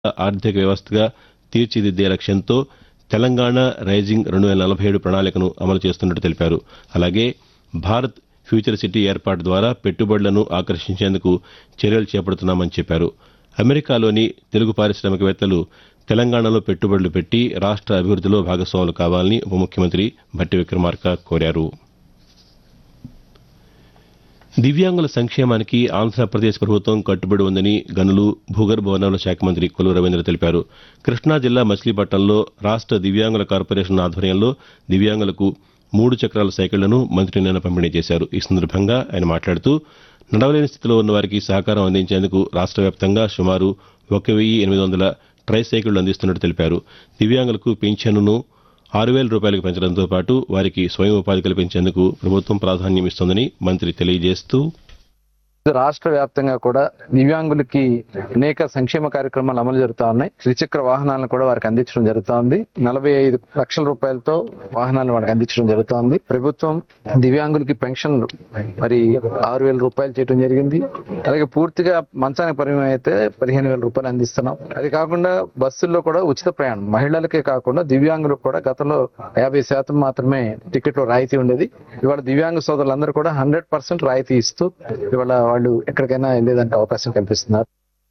ఆర్థిక వ్యవస్థగా తీర్చిదిద్దే లక్ష్యంతో తెలంగాణ రైజింగ్ రెండు వేల నలభై ఏడు ప్రణాళికను అమలు చేస్తున్నట్టు తెలిపారు అలాగే భారత్ ఫ్యూచర్ సిటీ ఏర్పాటు ద్వారా పెట్టుబడులను ఆకర్షించేందుకు చర్యలు చేపడుతున్నామని చెప్పారు అమెరికాలోని తెలుగు పారిశ్రామికవేత్తలు తెలంగాణలో పెట్టుబడులు పెట్టి రాష్ట అభివృద్దిలో భాగస్వాములు కావాలని ఉప ముఖ్యమంత్రి భట్టి విక్రమార్క కోరారు దివ్యాంగుల సంక్షేమానికి ఆంధ్రప్రదేశ్ ప్రభుత్వం కట్టుబడి ఉందని గనులు భూగర్భ వనరుల శాఖ మంత్రి కొల్లు రవీంద్ర తెలిపారు కృష్ణా జిల్లా మచిలీపట్నంలో రాష్ట దివ్యాంగుల కార్పొరేషన్ ఆధ్వర్యంలో దివ్యాంగులకు మూడు చక్రాల సైకిళ్లను మంత్రి నిన్న పంపిణీ చేశారు ఈ సందర్భంగా ఆయన మాట్లాడుతూ నడవలేని స్థితిలో ఉన్న వారికి సహకారం అందించేందుకు రాష్ట వ్యాప్తంగా సుమారు ఒక వెయ్యి ఎనిమిది వందల ట్రై సైకిళ్లు అందిస్తున్నట్టు తెలిపారు దివ్యాంగులకు పింఛనును ఆరు వేల రూపాయలకు పెంచడంతో పాటు వారికి స్వయం ఉపాధి కల్పించేందుకు ప్రభుత్వం ప్రాధాన్యం ఇస్తోందని మంత్రి తెలియజేస్తూ రాష్ట్ర వ్యాప్తంగా కూడా దివ్యాంగులకి అనేక సంక్షేమ కార్యక్రమాలు అమలు జరుగుతా ఉన్నాయి త్రిచక్ర వాహనాలను కూడా వారికి అందించడం జరుగుతోంది నలభై ఐదు లక్షల రూపాయలతో వాహనాలను వారికి అందించడం జరుగుతోంది ప్రభుత్వం దివ్యాంగులకి పెన్షన్ మరి ఆరు వేల రూపాయలు చేయడం జరిగింది అలాగే పూర్తిగా మంచానికి పరిమితం అయితే పదిహేను వేల రూపాయలు అందిస్తున్నాం అది కాకుండా బస్సుల్లో కూడా ఉచిత ప్రయాణం మహిళలకే కాకుండా దివ్యాంగులకు కూడా గతంలో యాభై శాతం మాత్రమే టికెట్లో రాయితీ ఉండేది ఇవాళ దివ్యాంగ సోదరులందరూ కూడా హండ్రెడ్ పర్సెంట్ రాయితీ ఇస్తూ ఇవాళ వాళ్ళు ఎక్కడికైనా వెళ్ళేదానికి అవకాశం కల్పిస్తున్నారు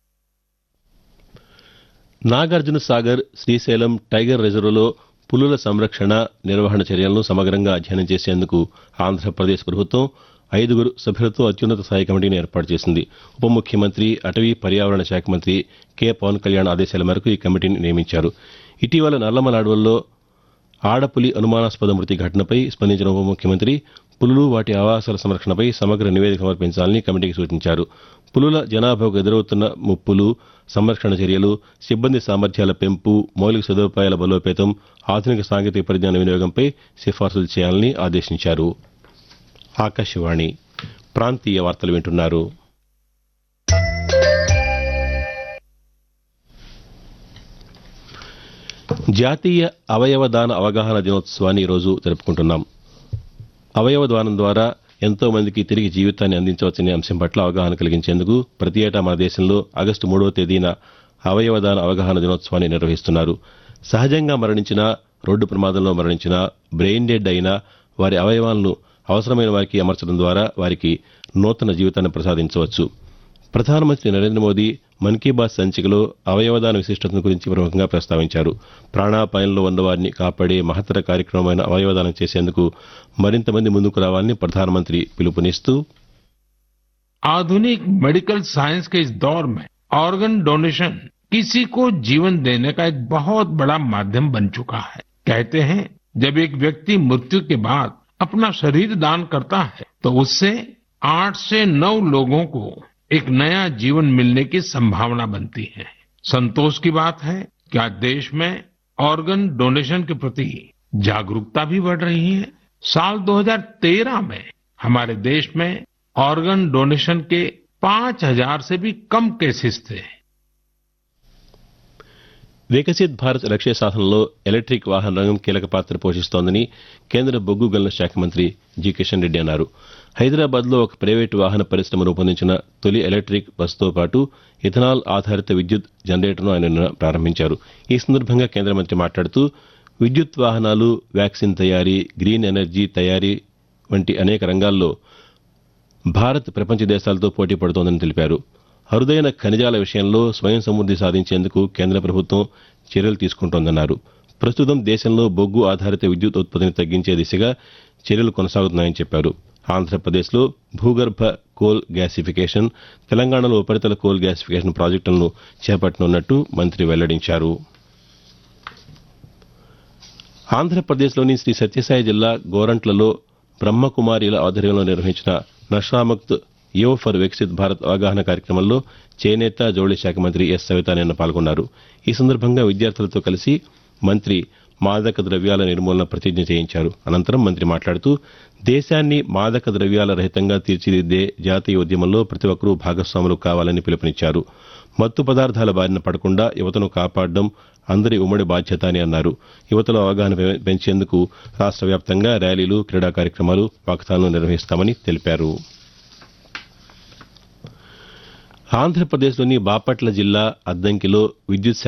నాగార్జున సాగర్ శ్రీశైలం టైగర్ రిజర్వులో పులుల సంరక్షణ నిర్వహణ చర్యలను సమగ్రంగా అధ్యయనం చేసేందుకు ఆంధ్రప్రదేశ్ ప్రభుత్వం ఐదుగురు సభ్యులతో అత్యున్నత స్థాయి కమిటీని ఏర్పాటు చేసింది ఉప ముఖ్యమంత్రి అటవీ పర్యావరణ శాఖ మంత్రి కె పవన్ కళ్యాణ్ ఆదేశాల మేరకు ఈ కమిటీని నియమించారు ఇటీవల నల్లమల అడవుల్లో ఆడపులి అనుమానాస్పద మృతి ఘటనపై స్పందించిన ఉప ముఖ్యమంత్రి పులులు వాటి ఆవాసాల సంరక్షణపై సమగ్ర నివేదిక సమర్పించాలని కమిటీకి సూచించారు పులుల జనాభాకు ఎదురవుతున్న ముప్పులు సంరక్షణ చర్యలు సిబ్బంది సామర్థ్యాల పెంపు మౌలిక సదుపాయాల బలోపేతం ఆధునిక సాంకేతిక పరిజ్ఞాన వినియోగంపై సిఫార్సులు చేయాలని ఆదేశించారు ఆకాశవాణి ప్రాంతీయ వార్తలు వింటున్నారు జాతీయ అవయవ దాన అవగాహన దినోత్సవాన్ని ఈరోజు జరుపుకుంటున్నాం అవయవ దానం ద్వారా ఎంతో మందికి తిరిగి జీవితాన్ని అందించవచ్చనే అంశం పట్ల అవగాహన కలిగించేందుకు ప్రతి ఏటా మన దేశంలో ఆగస్టు మూడవ తేదీన అవయవదాన అవగాహన దినోత్సవాన్ని నిర్వహిస్తున్నారు సహజంగా మరణించిన రోడ్డు ప్రమాదంలో మరణించిన బ్రెయిన్ డెడ్ అయినా వారి అవయవాలను అవసరమైన వారికి అమర్చడం ద్వారా వారికి నూతన జీవితాన్ని ప్రసాదించవచ్చు ప్రధానమంత్రి నరేంద్ర మోదీ మన్ కీ బాత్ సంచికలో అవయవదాన విశిష్టతను గురించి ప్రముఖంగా ప్రస్తావించారు ప్రాణాపాయంలో ఉన్నవారిని కాపాడే మహత్తర కార్యక్రమమైన అవయవదానం చేసేందుకు మరింత మంది ముందుకు రావాలని ప్రధానమంత్రి పిలుపునిస్తూ आधुनिक मेडिकल साइंस के इस दौर में ऑर्गन डोनेशन किसी को जीवन देने का एक बहुत बड़ा माध्यम बन चुका है कहते हैं जब एक व्यक्ति मृत्यु के बाद अपना शरीर दान करता है तो उससे आठ से नौ लोगों को एक नया जीवन मिलने की संभावना बनती है संतोष की बात है कि आज देश में ऑर्गन डोनेशन के प्रति जागरूकता भी बढ़ रही है साल 2013 में हमारे देश में ऑर्गन डोनेशन के पांच हजार से भी कम केसेस थे వికసిత్ భారత్ లక్ష్య సాధనలో ఎలక్ట్రిక్ వాహన రంగం కీలక పాత్ర పోషిస్తోందని కేంద్ర బొగ్గు గనుల శాఖ మంత్రి జి కిషన్ రెడ్డి అన్నారు హైదరాబాద్లో ఒక ప్రైవేటు వాహన పరిశ్రమ రూపొందించిన తొలి ఎలక్ట్రిక్ బస్సుతో పాటు ఇథనాల్ ఆధారిత విద్యుత్ జనరేటర్ను ఆయన నిన్న ప్రారంభించారు ఈ సందర్భంగా కేంద్ర మంత్రి మాట్లాడుతూ విద్యుత్ వాహనాలు వ్యాక్సిన్ తయారీ గ్రీన్ ఎనర్జీ తయారీ వంటి అనేక రంగాల్లో భారత్ ప్రపంచ దేశాలతో పోటీ పడుతోందని తెలిపారు అరుదైన ఖనిజాల విషయంలో స్వయం సమృద్ది సాధించేందుకు కేంద్ర ప్రభుత్వం చర్యలు తీసుకుంటోందన్నారు ప్రస్తుతం దేశంలో బొగ్గు ఆధారిత విద్యుత్ ఉత్పత్తిని తగ్గించే దిశగా చర్యలు కొనసాగుతున్నాయని చెప్పారు ఆంధ్రప్రదేశ్లో భూగర్భ కోల్ గ్యాసిఫికేషన్ తెలంగాణలో ఉపరితల కోల్ గ్యాసిఫికేషన్ ప్రాజెక్టులను చేపట్టనున్నట్టు మంత్రి వెల్లడించారు ఆంధ్రప్రదేశ్లోని శ్రీ సత్యసాయి జిల్లా గోరంట్లలో బ్రహ్మకుమారిల ఆధ్వర్యంలో నిర్వహించిన నషాముక్త్ యువ ఫర్ వికసిత్ భారత్ అవగాహన కార్యక్రమంలో చేనేత జౌళి శాఖ మంత్రి ఎస్ సవిత నిన్న పాల్గొన్నారు ఈ సందర్భంగా విద్యార్థులతో కలిసి మంత్రి మాదక ద్రవ్యాల నిర్మూలన ప్రతిజ్ఞ చేయించారు అనంతరం మంత్రి మాట్లాడుతూ దేశాన్ని మాదక ద్రవ్యాల రహితంగా తీర్చిదిద్దే జాతీయ ఉద్యమంలో ప్రతి ఒక్కరూ భాగస్వాములు కావాలని పిలుపునిచ్చారు మత్తు పదార్థాల బారిన పడకుండా యువతను కాపాడడం అందరి ఉమ్మడి బాధ్యత అని అన్నారు యువతలో అవగాహన పె- పెంచేందుకు రాష్ట్ర వ్యాప్తంగా ర్యాలీలు క్రీడా కార్యక్రమాలు వాకథాన్లు నిర్వహిస్తామని తెలిపారు ఆంధ్రప్రదేశ్లోని బాపట్ల జిల్లా అద్దంకిలో విద్యుత్ శాఖ